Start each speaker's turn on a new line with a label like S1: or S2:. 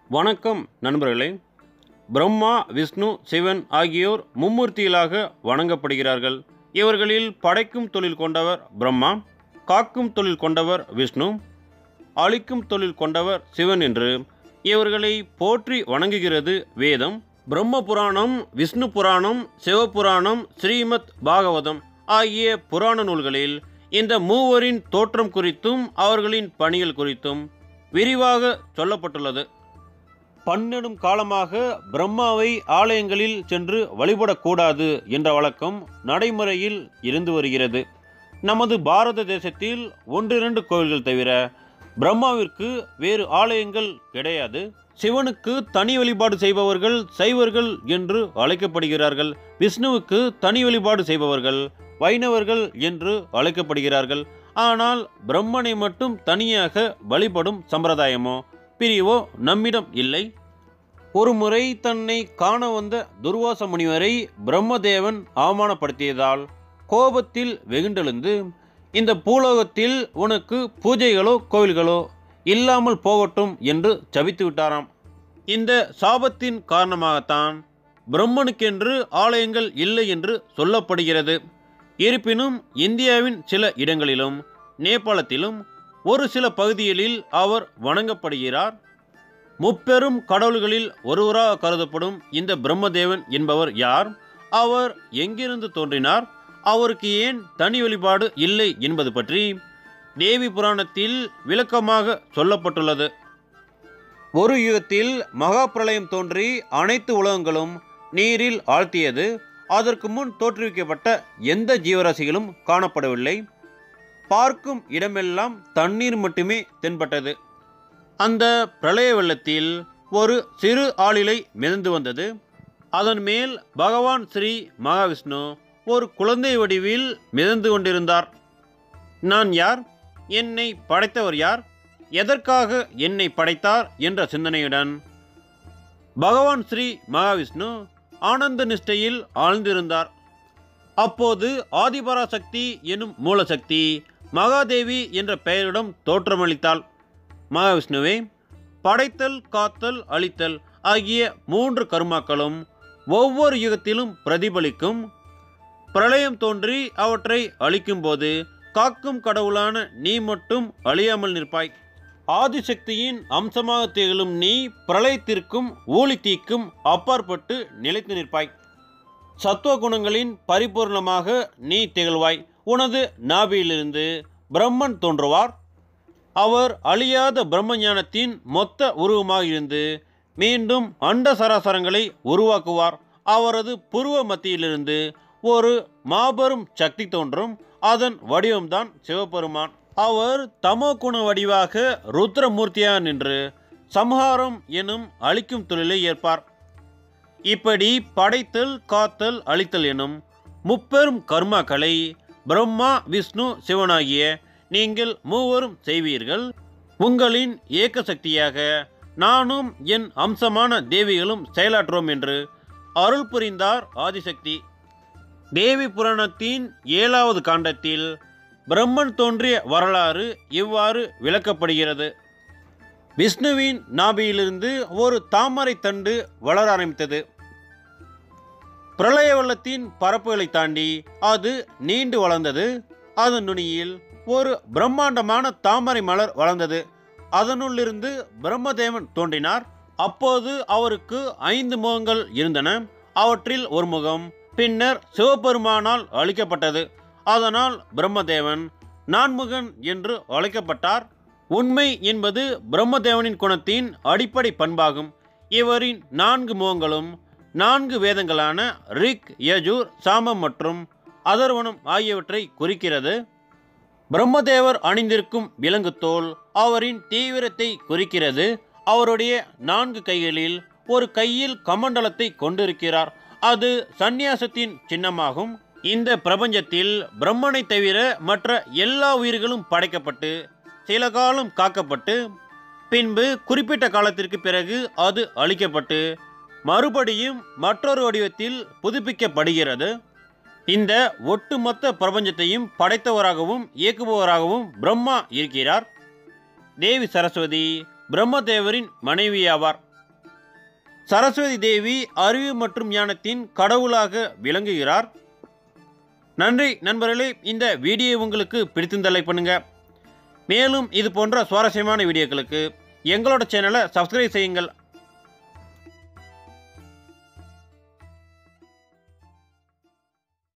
S1: வணக்கம் நண்பர்களே பிரம்மா விஷ்ணு சிவன் ஆகியோர் மும்மூர்த்திகளாக வணங்கப்படுகிறார்கள் இவர்களில் படைக்கும் தொழில் கொண்டவர் பிரம்மா காக்கும் தொழில் கொண்டவர் விஷ்ணு அழிக்கும் தொழில் கொண்டவர் சிவன் என்று இவர்களை போற்றி வணங்குகிறது வேதம் பிரம்ம புராணம் விஷ்ணு புராணம் சிவபுராணம் ஸ்ரீமத் பாகவதம் ஆகிய புராண நூல்களில் இந்த மூவரின் தோற்றம் குறித்தும் அவர்களின் பணிகள் குறித்தும் விரிவாக சொல்லப்பட்டுள்ளது பன்னெடும் காலமாக பிரம்மாவை ஆலயங்களில் சென்று வழிபடக்கூடாது என்ற வழக்கம் நடைமுறையில் இருந்து வருகிறது நமது பாரத தேசத்தில் ஒன்றிரண்டு கோவில்கள் தவிர பிரம்மாவிற்கு வேறு ஆலயங்கள் கிடையாது சிவனுக்கு தனி வழிபாடு செய்பவர்கள் சைவர்கள் என்று அழைக்கப்படுகிறார்கள் விஷ்ணுவுக்கு தனி வழிபாடு செய்பவர்கள் வைணவர்கள் என்று அழைக்கப்படுகிறார்கள் ஆனால் பிரம்மனை மட்டும் தனியாக வழிபடும் சம்பிரதாயமோ பிரிவோ நம்மிடம் இல்லை ஒருமுறை தன்னை காண வந்த துர்வாச முனிவரை பிரம்மதேவன் அவமானப்படுத்தியதால் கோபத்தில் வெகுண்டெழுந்து இந்த பூலோகத்தில் உனக்கு பூஜைகளோ கோவில்களோ இல்லாமல் போகட்டும் என்று சபித்து விட்டாராம் இந்த சாபத்தின் காரணமாகத்தான் பிரம்மனுக்கென்று ஆலயங்கள் இல்லை என்று சொல்லப்படுகிறது இருப்பினும் இந்தியாவின் சில இடங்களிலும் நேபாளத்திலும் ஒரு சில பகுதிகளில் அவர் வணங்கப்படுகிறார் முப்பெரும் கடவுள்களில் ஒருவராக கருதப்படும் இந்த பிரம்மதேவன் என்பவர் யார் அவர் எங்கிருந்து தோன்றினார் அவருக்கு ஏன் தனி வழிபாடு இல்லை என்பது பற்றி தேவி புராணத்தில் விளக்கமாக சொல்லப்பட்டுள்ளது ஒரு யுகத்தில் மகா பிரளயம் தோன்றி அனைத்து உலகங்களும் நீரில் ஆழ்த்தியது அதற்கு முன் தோற்றுவிக்கப்பட்ட எந்த ஜீவராசிகளும் காணப்படவில்லை பார்க்கும் இடமெல்லாம் தண்ணீர் மட்டுமே தென்பட்டது அந்த பிரளய வெள்ளத்தில் ஒரு சிறு ஆளிலை மிதந்து வந்தது அதன் மேல் பகவான் ஸ்ரீ மகாவிஷ்ணு ஒரு குழந்தை வடிவில் மிதந்து கொண்டிருந்தார் நான் யார் என்னை படைத்தவர் யார் எதற்காக என்னை படைத்தார் என்ற சிந்தனையுடன் பகவான் ஸ்ரீ மகாவிஷ்ணு ஆனந்த நிஷ்டையில் ஆழ்ந்திருந்தார் அப்போது ஆதிபராசக்தி எனும் மூலசக்தி மகாதேவி என்ற பெயரிடம் தோற்றமளித்தாள் மகாவிஷ்ணுவே படைத்தல் காத்தல் அழித்தல் ஆகிய மூன்று கர்மாக்களும் ஒவ்வொரு யுகத்திலும் பிரதிபலிக்கும் பிரளயம் தோன்றி அவற்றை அழிக்கும்போது காக்கும் கடவுளான நீ மட்டும் அழியாமல் நிற்பாய் ஆதிசக்தியின் அம்சமாக திகழும் நீ பிரளயத்திற்கும் ஊழி தீக்கும் அப்பாற்பட்டு நிலைத்து நிற்பாய் சத்துவ குணங்களின் பரிபூர்ணமாக நீ திகழ்வாய் உனது நாபியிலிருந்து பிரம்மன் தோன்றுவார் அவர் அழியாத பிரம்ம ஞானத்தின் மொத்த உருவமாக இருந்து மீண்டும் அண்ட சராசரங்களை உருவாக்குவார் அவரது புருவ மத்தியிலிருந்து ஒரு மாபெரும் சக்தி தோன்றும் அதன் வடிவம்தான் சிவபெருமான் அவர் தமோ குண வடிவாக ருத்ரமூர்த்தியாக நின்று சம்ஹாரம் எனும் அழிக்கும் தொழிலை ஏற்பார் இப்படி படைத்தல் காத்தல் அழித்தல் எனும் முப்பெரும் கர்மாக்களை பிரம்மா விஷ்ணு சிவனாகிய நீங்கள் மூவரும் செய்வீர்கள் உங்களின் ஏக்க சக்தியாக நானும் என் அம்சமான தேவிகளும் செயலாற்றுவோம் என்று அருள் புரிந்தார் ஆதிசக்தி தேவி புராணத்தின் ஏழாவது காண்டத்தில் பிரம்மன் தோன்றிய வரலாறு இவ்வாறு விளக்கப்படுகிறது விஷ்ணுவின் நாபியிலிருந்து ஒரு தாமரை தண்டு வளர ஆரம்பித்தது பிரளய வெள்ளத்தின் பரப்புகளை தாண்டி அது நீண்டு வளர்ந்தது அதன் நுனியில் ஒரு பிரம்மாண்டமான தாமரை மலர் வளர்ந்தது அதனுள்ளிருந்து பிரம்மதேவன் தோன்றினார் அப்போது அவருக்கு ஐந்து முகங்கள் இருந்தன அவற்றில் ஒரு முகம் பின்னர் சிவபெருமானால் அழிக்கப்பட்டது அதனால் பிரம்மதேவன் நான்முகன் என்று அழைக்கப்பட்டார் உண்மை என்பது பிரம்மதேவனின் குணத்தின் அடிப்படை பண்பாகும் இவரின் நான்கு முகங்களும் நான்கு வேதங்களான ரிக் யஜூர் சாமம் மற்றும் அதர்வனம் ஆகியவற்றை குறிக்கிறது பிரம்மதேவர் அணிந்திருக்கும் விலங்கு தோல் அவரின் தீவிரத்தை குறிக்கிறது அவருடைய நான்கு கைகளில் ஒரு கையில் கமண்டலத்தை கொண்டிருக்கிறார் அது சந்நியாசத்தின் சின்னமாகும் இந்த பிரபஞ்சத்தில் பிரம்மனை தவிர மற்ற எல்லா உயிர்களும் படைக்கப்பட்டு சில காலம் காக்கப்பட்டு பின்பு குறிப்பிட்ட காலத்திற்கு பிறகு அது அழிக்கப்பட்டு மறுபடியும் மற்றொரு வடிவத்தில் புதுப்பிக்கப்படுகிறது இந்த ஒட்டுமொத்த பிரபஞ்சத்தையும் படைத்தவராகவும் இயக்குபவராகவும் பிரம்மா இருக்கிறார் தேவி சரஸ்வதி பிரம்மதேவரின் மனைவியாவார் சரஸ்வதி தேவி அறிவு மற்றும் ஞானத்தின் கடவுளாக விளங்குகிறார் நன்றி நண்பர்களே இந்த வீடியோ உங்களுக்கு பிடித்திருந்த லைக் பண்ணுங்க மேலும் இது போன்ற சுவாரஸ்யமான வீடியோக்களுக்கு எங்களோட சேனலை சப்ஸ்கிரைப் செய்யுங்கள்